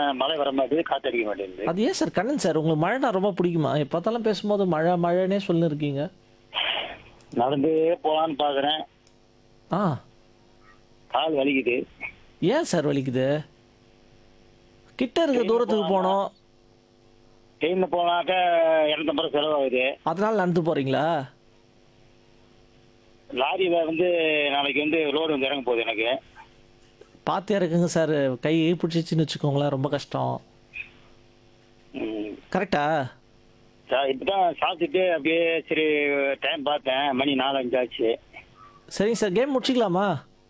மழை வர மாட்டேங்குது காத்து அடிக்க மாட்டேங்குது அது ஏன் சார் கண்ணன் சார் உங்களுக்கு மழைனா ரொம்ப பிடிக்குமா எப்போ பார்த்தாலும் பேசும்போது மழை மழைன்னே சொல்லி இருக்கீங்க நடந்து போலான்னு பாக்குறேன் ஆ கால் வலிக்குது ஏன் சார் வலிக்குது கிட்ட இருக்க தூரத்துக்கு போனோம் ட்ரெயின்ல போனாக்க இரநூத்தம்பது ரூபா செலவாகுது அதனால நடந்து போறீங்களா லாரியில வந்து நாளைக்கு வந்து லோடு வந்து இறங்க போகுது எனக்கு பார்த்து இறக்குங்க சார் கை பிடிச்சிச்சின்னு வச்சுக்கோங்களேன் ரொம்ப கஷ்டம் ம். கரெக்டா சா- இப்பதான் சாப்பிட்டுட்டு அப்படியே சரி டைம் பார்த்தேன் மணி நாலு அஞ்சு ஆச்சு சரிங்க சார் கேம் முடிச்சிக்கலாமா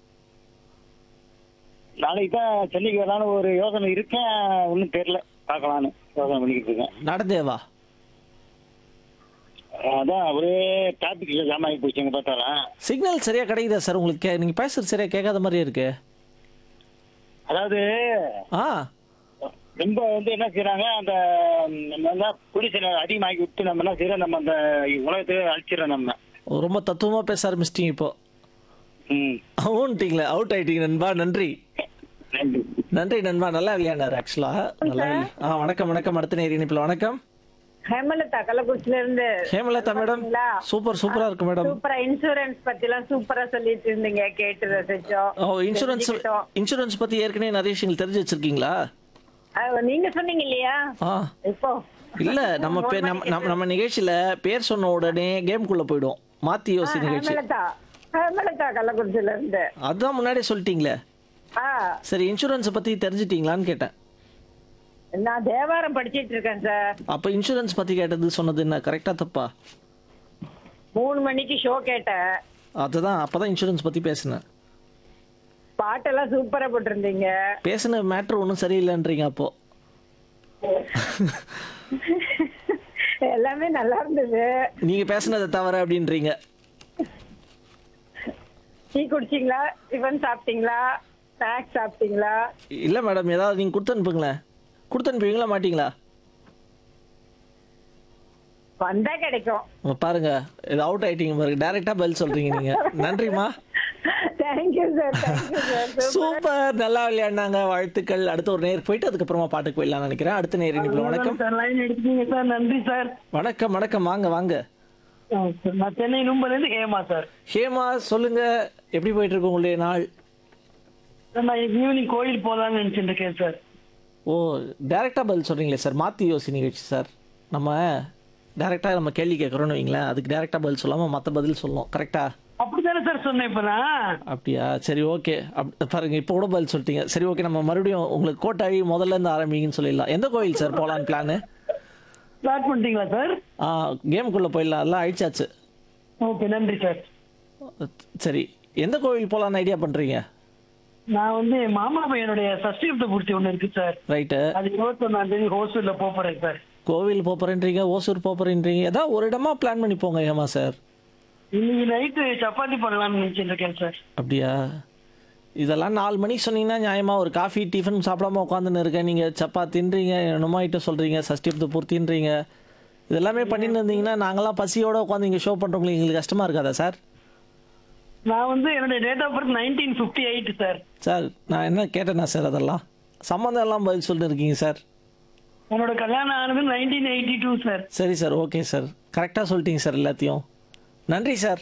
நாளைக்கு தான் சென்னைக்கு வரலான்னு ஒரு யோசனை இருக்கேன் ஒன்றும் தெரியல பார்க்கலான்னு யோசனை பண்ணிக்கிட்டு இருக்கேன் நடந்தேவா அதான் ஒரே டிராபிக்ல ஜாம் ஆகி போச்சு எங்க பார்த்தாலும் சிக்னல் சரியா கிடைக்குதா சார் உங்களுக்கு கே நீங்கள் பேசுறது சரியா கேட்காத மாதிரியே இருக்கு அதாவது ஆ ரொம்ப வந்து என்ன செய்யறாங்க அந்த நம்ம புலிசனை அதிகமாக்கி விட்டு நம்ம என்ன செய்யறோம் நம்ம அந்த உலகத்தை அழிச்சிடறோம் நம்ம ரொம்ப தத்துவமாக பேச ஆரம்பிச்சிட்டீங்க இப்போ ம் அவுன்ட்டிங்களே அவுட் ஆயிட்டீங்க நண்பா நன்றி நன்றி நன்றி நண்பா நல்லா விளையாண்டார் ஆக்சுவலா நல்லா விளையா- ஆ வணக்கம் வணக்கம் அடுத்த நேர் இணைப்பில் வணக்கம் ஹேமலதா கள்ளக்குறிச்சில இருந்து ஹேமலதா மேடம் சூப்பர் சூப்பரா இருக்கு மேடம் சூப்பரா இன்சூரன்ஸ் பத்தி எல்லாம் சூப்பரா சொல்லிட்டு இருந்தீங்க கேட்டு ரசிச்சோம் ஓ இன்சூரன்ஸ் தெரிஞ்சுக்கிட்டோம். இன்சூரன்ஸ் பத்தி ஏற்கனவே நிறைய விஷயங்கள் தெரிஞ்சு வச்சிருக்கீங்களா அது நீங்க சொன்னீங்க இல்லையா ஆ இப்போ இல்ல நம்ம பேர் நம்ம நம்ம- நம்ம நிகழ்ச்சியில பேர் சொன்ன உடனே கேம்குள்ள போயிடும் மாத்தி யோசி நிகழ்ச்சி ஹேமலதா ஹேமலதா கள்ளக்குறிச்சில இருந்து அதான் முன்னாடியே சொல்லிட்டீங்களே ஆ சரி இன்சூரன்ஸ் பத்தி தெரிஞ்சிட்டீங்களான்னு கேட்டேன் நான் தேவாரம் படிச்சிட்டு இருக்கேன் சார் அப்ப இன்சூரன்ஸ் பத்தி கேட்டது சொன்னது என்ன கரெக்டா தப்பா மூணு மணிக்கு ஷோ கேட்டேன் அதுதான் அப்பதான் இன்சூரன்ஸ் பத்தி பேசினேன் பாட்டெல்லாம் சூப்பரா போட்டிருந்தீங்க பேசின மேட்ரு ஒன்றும் சரியில்லைன்றீங்க அப்போ எல்லாமே நல்லா இருந்தது நீங்க பேசினதை தவிர அப்படின்றீங்க டீ குடிச்சீங்களா டிஃபன் சாப்பிட்டீங்களா ஸ்நாக்ஸ் சாப்பிட்டீங்களா இல்ல மேடம் ஏதாவது நீங்க கொடுத்து அனுப்புங்களேன் கொடுத்து அனுப்புவீங்களா மாட்டீங்களா வந்தா கிடைக்கும் உங்க பாருங்க இது அவுட் ஆயிட்டீங்க பாருங்க டைரக்டா பதில் சொல்றீங்க நீங்க நன்றிமா thank you sir thank you sir super நல்லா விளையாடினாங்க வாழ்த்துக்கள் அடுத்த ஒரு நேர் போயிட்டு அதுக்கப்புறமா பாட்டுக்கு போயிடலாம் நினைக்கிறேன் அடுத்த நேர் இனிப்புல வணக்கம் சார் லைன் எடுத்தீங்க சார் நன்றி சார் வணக்கம் வணக்கம் வாங்க வாங்க ஆ, சார். நான் சென்னை நும்பர்ல இருந்து ஹேமா சார் ஹேமா சொல்லுங்க எப்படி போயிட்டு இருக்கு உங்களுடைய நாள் சார், நான் ஈவினிங் கோயில் போலாம்னு நினைச்சிட்டு இருக்கேன் சார் ஓ டைரக்டா பதில் சொல்றீங்களே சார் மாத்தி யோசி நிகழ்ச்சி சார் நம்ம டைரக்டா நம்ம கேள்வி கேட்கறோம்னு வைங்களேன் அதுக்கு டைரக்டா பதில் சொல்லாம மத்த பதில் சொல்லணும் கரெக்டா அப்படித்தானே சார் சொன்னேன் இப்ப நான் அப்படியா சரி ஓகே அப் பாருங்க இப்போ கூட பதில் சொல்லிட்டீங்க சரி ஓகே நம்ம மறுபடியும் உங்களுக்கு கோட்டாழி முதல்ல இருந்து ஆரம்பிங்கன்னு சொல்லிடலாம் எந்த கோயில் சார் போகலான்னு பிளானு ஸ்டார்ட் பண்ணிட்டீங்களா சார் ஆ கேமுக்குள்ளே போயிடலாம் எல்லாம் அழிச்சாச்சு ஓகே நன்றி சார் சரி எந்த கோவில் போகலான்னு ஐடியா பண்ணுறீங்க நான் வந்து என் மாமா பையனுடைய சஷ்டிகிருத்த பூர்த்தி ஒண்ணு இருக்கு சார் ரைட்டு அது இருபத்தொன்னாம் தேதி ஹோஸ்டல்ல போறேன் சார் கோவில் போகிறேன்றீங்க ஓசூர் போகிறேன்றீங்க ஏதாவது ஒரு இடமா பிளான் பண்ணி போங்க ஏமா சார் இன்னைக்கு நைட்டு சப்பாத்தி பண்ணலாம்னு நினைச்சிட்டு இருக்கேன் சார் அப்படியா இதெல்லாம் நாலு மணிக்கு சொன்னீங்கன்னா நியாயமா ஒரு காஃபி டிஃபன் சாப்பிடாம உட்காந்துன்னு இருக்கேன் நீங்கள் சப்பாத்தின்றீங்க என்னமோ ஐட்டம் சொல்கிறீங்க சஷ்டிப்த பூர்த்தின்றீங்க இதெல்லாமே பண்ணிட்டு இருந்தீங்கன்னா நாங்களாம் பசியோட உட்காந்து இங்கே ஷோ பண்ணுறவங்களுக்கு எங்களுக்கு கஷ்டமாக இருக்காதா சார் நான் வந்து என்னுடைய date of birth nineteen fifty eight sir sir நான் என்ன கேட்டேனா சார் அதெல்லாம் சம்மந்தம் எல்லாம் பதில் சொல்லிட்டு இருக்கீங்க சார் என்னோட கல்யாணம் ஆனது நைன்டீன் எயிட்டி டூ சார் சரி சார் ஓகே சார் கரெக்டாக சொல்லிட்டீங்க சார் எல்லாத்தையும் நன்றி சார்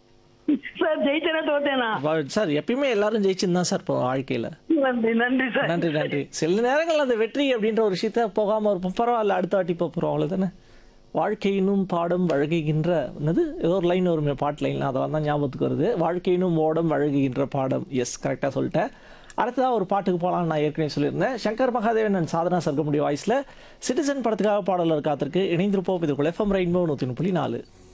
சார் ஜெயிச்சேனா தோத்தேனா வா- சார் எப்பயுமே எல்லாரும் ஜெயிச்சுன்னு தான் சார் இப்போ வாழ்க்கையில் நன்றி நன்றி சார் நன்றி நன்றி சில நேரங்கள் அந்த வெற்றி அப்படின்ற ஒரு விஷயத்த போகாமல் இருப்போம் பரவாயில்ல அடுத்த வாட்டி போக போகிறோம் அவ்வளோதானே வாழ்க்கையினும் பாடம் வழங்குகின்ற என்னது ஏதோ ஒரு லைன் வருமே பாட்டு லைன் அதை தான் ஞாபகத்துக்கு வருது வாழ்க்கையினும் ஓடம் வழங்குகின்ற பாடம் எஸ் கரெக்டாக சொல்லிட்டேன் அடுத்ததாக ஒரு பாட்டுக்கு போகலான்னு நான் ஏற்கனவே சொல்லியிருந்தேன் சங்கர் மகாதேவன் அண்ட் சாதனா சர்க்கமுடைய வாய்ஸில் சிட்டிசன் படத்துக்காக பாடலர் காத்திருக்கு இணைந்திருப்போம் இதுக்குள்ள எஃப்எம் ரெயின்போ நூற்றி புள்ளி நாலு